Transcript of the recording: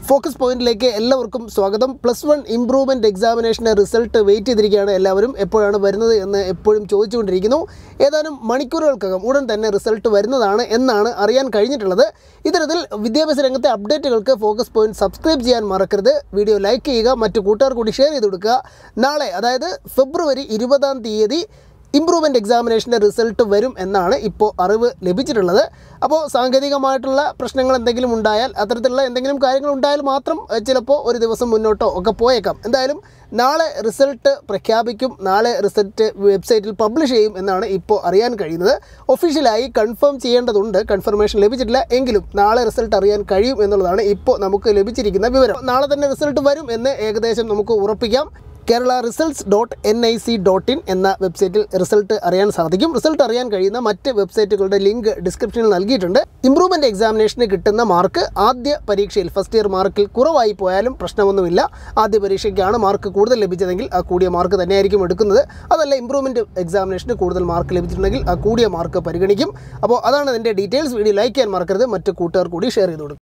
focus പോയിന്റിലേക്ക് എല്ലാവർക്കും സ്വാഗതം പ്ലസ് വൺ ഇംപ്രൂവ്മെൻറ്റ് എക്സാമിനേഷൻ്റെ റിസൾട്ട് വെയിറ്റ് ചെയ്തിരിക്കുകയാണ് എല്ലാവരും എപ്പോഴാണ് വരുന്നത് എന്ന് എപ്പോഴും ചോദിച്ചുകൊണ്ടിരിക്കുന്നു ഏതാനും മണിക്കൂറുകൾക്കകം ഉടൻ തന്നെ റിസൾട്ട് വരുന്നതാണ് എന്നാണ് അറിയാൻ കഴിഞ്ഞിട്ടുള്ളത് ഇത്തരത്തിൽ വിദ്യാഭ്യാസ രംഗത്തെ അപ്ഡേറ്റുകൾക്ക് ഫോക്കസ് പോയിന്റ് സബ്സ്ക്രൈബ് ചെയ്യാൻ മറക്കരുത് വീഡിയോ ലൈക്ക് ചെയ്യുക മറ്റു കൂട്ടുകാർ കൂടി ഷെയർ ചെയ്ത് കൊടുക്കുക നാളെ അതായത് ഫെബ്രുവരി ഇരുപതാം തീയതി ഇമ്പ്രൂവ്മെൻ്റ് എക്സാമിനേഷൻ്റെ റിസൾട്ട് വരും എന്നാണ് ഇപ്പോൾ അറിവ് ലഭിച്ചിട്ടുള്ളത് അപ്പോൾ സാങ്കേതികമായിട്ടുള്ള പ്രശ്നങ്ങൾ എന്തെങ്കിലും ഉണ്ടായാൽ അത്തരത്തിലുള്ള എന്തെങ്കിലും കാര്യങ്ങൾ ഉണ്ടായാൽ മാത്രം ഏഹ്, ചിലപ്പോൾ ഒരു ദിവസം മുന്നോട്ടോ ഒക്കെ പോയേക്കാം എന്തായാലും നാളെ റിസൾട്ട് പ്രഖ്യാപിക്കും നാളെ റിസൾട്ട് വെബ്സൈറ്റിൽ പബ്ലിഷ് ചെയ്യും എന്നാണ് ഇപ്പോൾ അറിയാൻ കഴിയുന്നത് ഒഫീഷ്യലായി കൺഫേം ചെയ്യേണ്ടതുണ്ട് കൺഫർമേഷൻ ലഭിച്ചിട്ടില്ല എങ്കിലും നാളെ റിസൾട്ട് അറിയാൻ കഴിയും എന്നുള്ളതാണ് ഇപ്പോൾ നമുക്ക് ലഭിച്ചിരിക്കുന്ന വിവരം നാളെ തന്നെ റിസൾട്ട് വരും എന്ന് ഏകദേശം നമുക്ക് ഉറപ്പിക്കാം Kerala results dot N I C dot in എന്ന വെബ്സൈറ്റിൽ റിസൾട്ട് അറിയാൻ സാധിക്കും റിസൾട്ട് അറിയാൻ കഴിയുന്ന മറ്റ് വെബ്സൈറ്റുകളുടെ ലിങ്ക് ഡിസ്ക്രിപ്ഷനിൽ നൽകിയിട്ടുണ്ട് ഇംപ്രൂവ്മെൻ്റ് എക്സാമിനേഷന് കിട്ടുന്ന മാർക്ക് ആദ്യ പരീക്ഷയിൽ ഫസ്റ്റ് ഇയർ മാർക്കിൽ കുറവായി പോയാലും പ്രശ്നമൊന്നുമില്ല ആദ്യ പരീക്ഷയ്ക്കാണ് മാർക്ക് കൂടുതൽ ലഭിച്ചതെങ്കിൽ ആ കൂടിയ മാർക്ക് തന്നെയായിരിക്കും എടുക്കുന്നത് അതല്ല ഇംപ്രൂവ്മെൻറ്റ് എക്സാമിനേഷന് കൂടുതൽ മാർക്ക് ലഭിച്ചിട്ടുണ്ടെങ്കിൽ ആ കൂടിയ മാർക്ക് പരിഗണിക്കും അപ്പോൾ അതാണ് ഇതിൻ്റെ ഡീറ്റെയിൽസ് വീഡിയോ ലൈക്ക് ചെയ്യാൻ മറക്കരുത് മറ്റ് കൂട്ടുകാർ കൂടി ഷെയർ ചെയ്ത് കൊടുക്കും